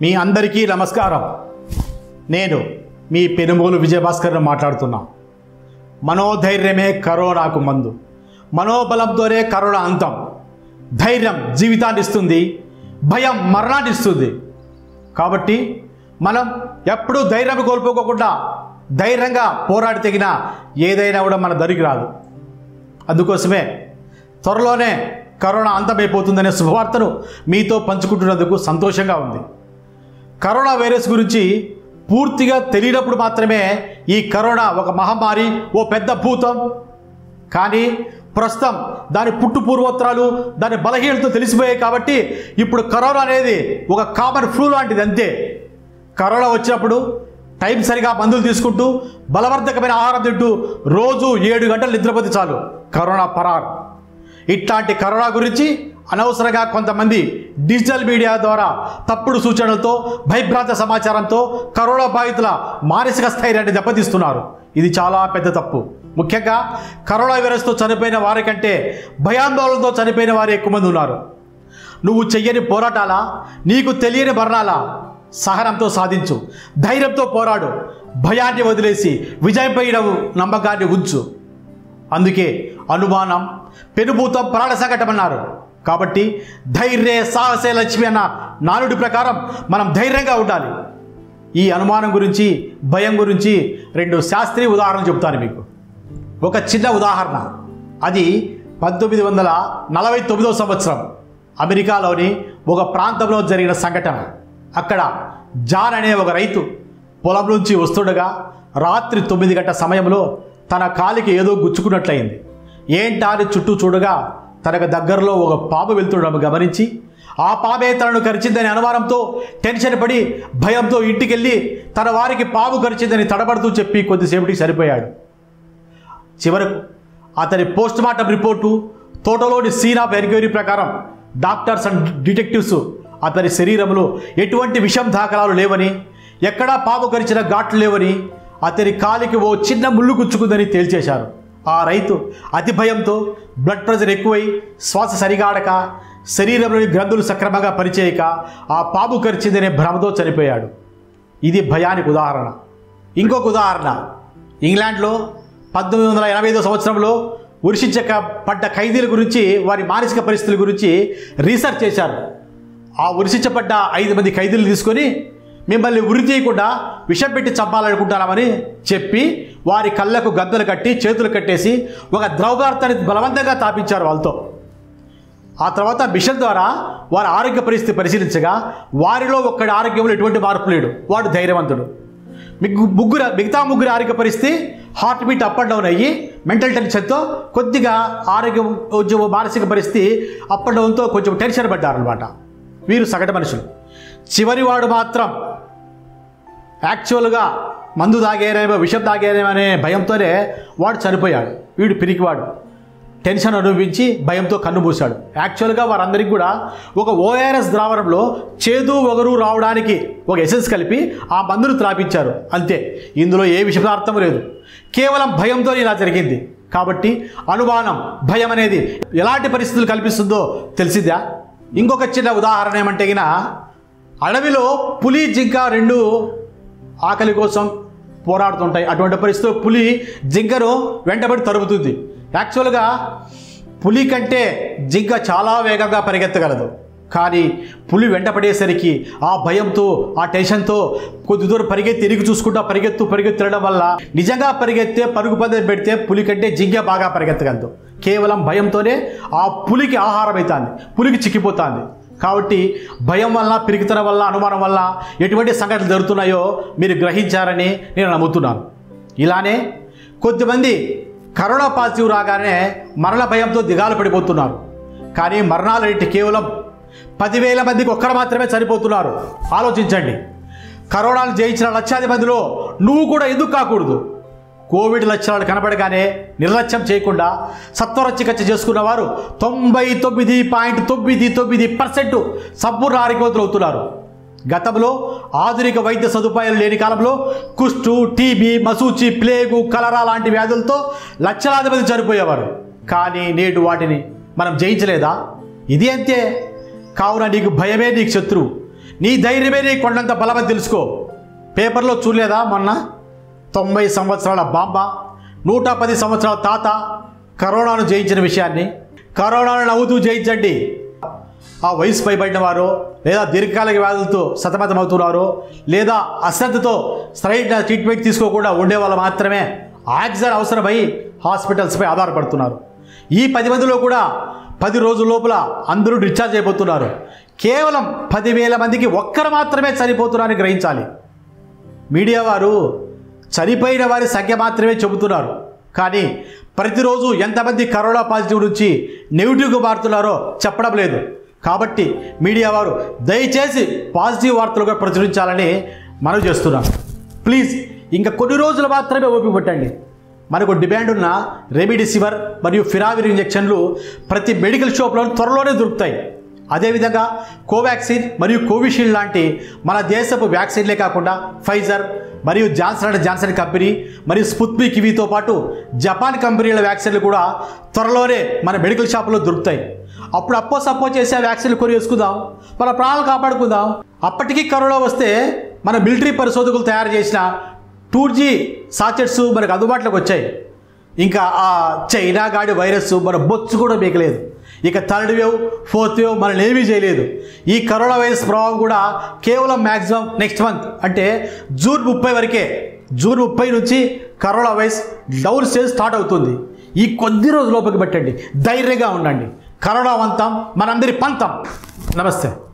మీ అందరికీ నమస్కారం నేను మీ పెనుమూలు విజయభాస్కర్ మాట్లాడుతున్నా మనోధైర్యమే కరోనాకు మందు మనోబలంతోనే కరోనా అంతం ధైర్యం జీవితాన్ని ఇస్తుంది భయం మరణాన్ని ఇస్తుంది కాబట్టి మనం ఎప్పుడూ ధైర్యం కోల్పోకోకుండా ధైర్యంగా పోరాడి తెగిన ఏదైనా కూడా మన దరికి రాదు అందుకోసమే త్వరలోనే కరోనా అంతమైపోతుందనే శుభవార్తను మీతో పంచుకుంటున్నందుకు సంతోషంగా ఉంది కరోనా వైరస్ గురించి పూర్తిగా తెలియనప్పుడు మాత్రమే ఈ కరోనా ఒక మహమ్మారి ఓ పెద్ద భూతం కానీ ప్రస్తుతం దాని పుట్టు పూర్వోత్తరాలు దాని బలహీనతలు తెలిసిపోయాయి కాబట్టి ఇప్పుడు కరోనా అనేది ఒక కామన్ ఫ్లూ లాంటిది అంతే కరోనా వచ్చినప్పుడు టైం సరిగా మందులు తీసుకుంటూ బలవర్ధకమైన ఆహారం తింటూ రోజు ఏడు గంటలు నిద్రపోతే చాలు కరోనా పరార్ ఇట్లాంటి కరోనా గురించి అనవసరంగా కొంతమంది డిజిటల్ మీడియా ద్వారా తప్పుడు సూచనలతో భయభ్రాంత సమాచారంతో కరోనా బాధితుల మానసిక స్థైర్యాన్ని దెబ్బతీస్తున్నారు ఇది చాలా పెద్ద తప్పు ముఖ్యంగా కరోనా వైరస్తో చనిపోయిన వారికంటే భయాందోళనతో చనిపోయిన వారు ఎక్కువ మంది ఉన్నారు నువ్వు చెయ్యని పోరాటాలా నీకు తెలియని మరణాలా సహనంతో సాధించు ధైర్యంతో పోరాడు భయాన్ని వదిలేసి విజయంపై నమ్మకాన్ని ఉంచు అందుకే అనుమానం పెనుభూతం ప్రాణ సంకటం అన్నారు కాబట్టి ధైర్య సాహసే లక్ష్మి అన్న నానుడి ప్రకారం మనం ధైర్యంగా ఉండాలి ఈ అనుమానం గురించి భయం గురించి రెండు శాస్త్రీయ ఉదాహరణలు చెప్తాను మీకు ఒక చిన్న ఉదాహరణ అది పంతొమ్మిది వందల నలభై తొమ్మిదో సంవత్సరం అమెరికాలోని ఒక ప్రాంతంలో జరిగిన సంఘటన అక్కడ జాన్ అనే ఒక రైతు పొలం నుంచి వస్తుండగా రాత్రి తొమ్మిది గంటల సమయంలో తన కాలికి ఏదో గుచ్చుకున్నట్లయింది ఏంటా అని చుట్టూ చూడగా తనకు దగ్గరలో ఒక పాము వెళ్తుండడం గమనించి ఆ పామే తనను కరిచిందని అనుమానంతో టెన్షన్ పడి భయంతో ఇంటికెళ్ళి తన వారికి పాము కరిచిందని తడబడుతూ చెప్పి కొద్దిసేపటికి సరిపోయాడు చివరకు అతని పోస్ట్ మార్టం రిపోర్టు తోటలోని సీన్ ఆఫ్ ఎంక్వైరీ ప్రకారం డాక్టర్స్ అండ్ డిటెక్టివ్స్ అతని శరీరంలో ఎటువంటి విషం దాఖలాలు లేవని ఎక్కడా పాము కరిచిన ఘాట్లు లేవని అతని కాలికి ఓ చిన్న ముళ్ళు గుచ్చుకుందని తేల్చేశారు ఆ రైతు అతి భయంతో బ్లడ్ ప్రెషర్ ఎక్కువై శ్వాస సరిగాడక శరీరంలోని గ్రంథులు సక్రమంగా పనిచేయక ఆ పాము కరిచిందనే భ్రమతో చనిపోయాడు ఇది భయానికి ఉదాహరణ ఇంకొక ఉదాహరణ ఇంగ్లాండ్లో పంతొమ్మిది వందల ఎనభై ఐదో సంవత్సరంలో ఉరిశించక పడ్డ ఖైదీల గురించి వారి మానసిక పరిస్థితుల గురించి రీసెర్చ్ చేశారు ఆ ఉరిశించబడ్డ ఐదు మంది ఖైదీలు తీసుకొని మిమ్మల్ని ఉరి తీయకుండా విషం పెట్టి చంపాలనుకుంటున్నామని చెప్పి వారి కళ్ళకు గద్దలు కట్టి చేతులు కట్టేసి ఒక ద్రవపదార్థాన్ని బలవంతంగా తాపించారు వాళ్ళతో ఆ తర్వాత మిషన్ ద్వారా వారి ఆరోగ్య పరిస్థితి పరిశీలించగా వారిలో ఒక్కడి ఆరోగ్యంలో ఎటువంటి మార్పు లేడు వాడు ధైర్యవంతుడు మీకు ముగ్గురు మిగతా ముగ్గురు ఆరోగ్య పరిస్థితి heart beat up and down అయ్యి మెంటల్ టెన్షన్తో కొద్దిగా ఆరోగ్యం కొంచెం మానసిక పరిస్థితి అప్ అండ్ డౌన్తో కొంచెం టెన్షన్ పడ్డారనమాట వీరు సగటు మనుషులు చివరి వాడు మాత్రం యాక్చువల్గా మందు తాగేరేమో విషం తాగేరేమో అనే భయంతోనే వాడు చనిపోయాడు వీడు పిరికివాడు టెన్షన్ అనుభవించి భయంతో కన్ను మూశాడు యాక్చువల్గా వారందరికీ కూడా ఒక ఓఆర్ఎస్ ద్రావణంలో చేదు ఒగరు రావడానికి ఒక ఎసెన్స్ కలిపి ఆ మందును త్రాపించారు అంతే ఇందులో ఏ విషపదార్థం లేదు కేవలం భయంతో ఇలా జరిగింది కాబట్టి అనుమానం భయం అనేది ఎలాంటి పరిస్థితులు కల్పిస్తుందో తెలిసిందా ఇంకొక చిన్న ఉదాహరణ ఏమంటే గిన అడవిలో పులి జింక రెండు ఆకలి కోసం పోరాడుతుంటాయి అటువంటి పరిస్థితుల్లో పులి జింకను వెంటబడి తరుముతుంది యాక్చువల్గా పులి కంటే జింక చాలా వేగంగా పరిగెత్తగలదు కానీ పులి వెంటపడేసరికి ఆ భయంతో ఆ టెన్షన్తో కొద్ది దూరం పరిగెత్తి తిరిగి చూసుకుంటా పరిగెత్తు పరిగెత్తడం వల్ల నిజంగా పరిగెత్తే పరుగు పందెం పెడితే పులి కంటే జింక బాగా పరిగెత్తగలదు కేవలం భయంతోనే ఆ పులికి ఆహారం అవుతుంది పులికి చిక్కిపోతుంది కాబట్టి భయం వల్ల పిరికితనం వల్ల అనుమానం వల్ల ఎటువంటి సంఘటనలు జరుగుతున్నాయో మీరు గ్రహించారని నేను నమ్ముతున్నాను ఇలానే కొద్దిమంది కరోనా పాజిటివ్ రాగానే మరణ భయంతో దిగాలు పడిపోతున్నారు కానీ మరణాలు రేటు కేవలం పదివేల మందికి ఒక్కరు మాత్రమే చనిపోతున్నారు ఆలోచించండి కరోనాను జయించిన లక్షాది మందిలో నువ్వు కూడా ఎందుకు కాకూడదు కోవిడ్ లక్షణాలు కనబడగానే నిర్లక్ష్యం చేయకుండా సత్వర చికిత్స చేసుకున్న వారు తొంభై తొమ్మిది పాయింట్ తొమ్మిది తొమ్మిది పర్సెంట్ సంపూర్ణ ఆరోగ్యవంతులు అవుతున్నారు గతంలో ఆధునిక వైద్య సదుపాయాలు లేని కాలంలో కుష్టు టీబీ మసూచి ప్లేగు కలరా లాంటి వ్యాధులతో లక్షలాది మంది చనిపోయేవారు కానీ నేడు వాటిని మనం జయించలేదా ఇది అంతే కావున నీకు భయమే నీకు శత్రువు నీ ధైర్యమే నీ కొండంత బలమని తెలుసుకో పేపర్లో చూడలేదా మొన్న తొంభై సంవత్సరాల బాంబ నూట పది సంవత్సరాల తాత కరోనాను జయించిన విషయాన్ని కరోనాను నవ్వుతూ జయించండి ఆ వయసు పైబడిన వారో లేదా దీర్ఘకాలిక వ్యాధులతో సతమతమవుతున్నారో లేదా అశ్రద్ధతో సరైన ట్రీట్మెంట్ తీసుకోకుండా ఉండే వాళ్ళు మాత్రమే ఆక్సిజన్ అవసరమై హాస్పిటల్స్పై ఆధారపడుతున్నారు ఈ పది మందిలో కూడా పది రోజుల లోపల అందరూ డిశ్చార్జ్ అయిపోతున్నారు కేవలం పదివేల మందికి ఒక్కరు మాత్రమే చనిపోతున్నారని గ్రహించాలి మీడియా వారు చనిపోయిన వారి సంఖ్య మాత్రమే చెబుతున్నారు కానీ ప్రతిరోజు ఎంతమంది కరోనా పాజిటివ్ నుంచి నెగిటివ్గా మారుతున్నారో చెప్పడం లేదు కాబట్టి మీడియా వారు దయచేసి పాజిటివ్ వార్తలుగా ప్రచురించాలని మనవి చేస్తున్నాను ప్లీజ్ ఇంకా కొన్ని రోజులు మాత్రమే ఓపిక పట్టండి మనకు డిమాండ్ ఉన్న రెమిడిసివర్ మరియు ఫిరావిర్ ఇంజెక్షన్లు ప్రతి మెడికల్ షాప్లో త్వరలోనే దొరుకుతాయి అదేవిధంగా కోవాక్సిన్ మరియు కోవిషీల్డ్ లాంటి మన దేశపు వ్యాక్సిన్లే కాకుండా ఫైజర్ మరియు జాన్సన్ అండ్ జాన్సన్ కంపెనీ మరియు స్పుత్నిక్ ఇవితో పాటు జపాన్ కంపెనీల వ్యాక్సిన్లు కూడా త్వరలోనే మన మెడికల్ షాపులో దొరుకుతాయి అప్పుడు అప్పో సప్పో చేసి ఆ వ్యాక్సిన్లు కొని వేసుకుందాం మన ప్రాణాలు కాపాడుకుందాం అప్పటికీ కరోనా వస్తే మన మిలిటరీ పరిశోధకులు తయారు చేసిన టూ జీ సాచెట్స్ మనకు అందుబాటులోకి వచ్చాయి ఇంకా ఆ చైనా గాడి వైరస్ మన బొచ్చు కూడా బీకలేదు ఇక థర్డ్ వేవ్ ఫోర్త్ వేవ్ మనల్ని ఏమీ చేయలేదు ఈ కరోనా వైరస్ ప్రభావం కూడా కేవలం మ్యాక్సిమం నెక్స్ట్ మంత్ అంటే జూన్ ముప్పై వరకే జూన్ ముప్పై నుంచి corona virus down stage start అవుతుంది ఈ కొద్ది రోజుల లోపలికి పెట్టండి ధైర్యంగా ఉండండి కరోనా వంతం మనందరి పంతం నమస్తే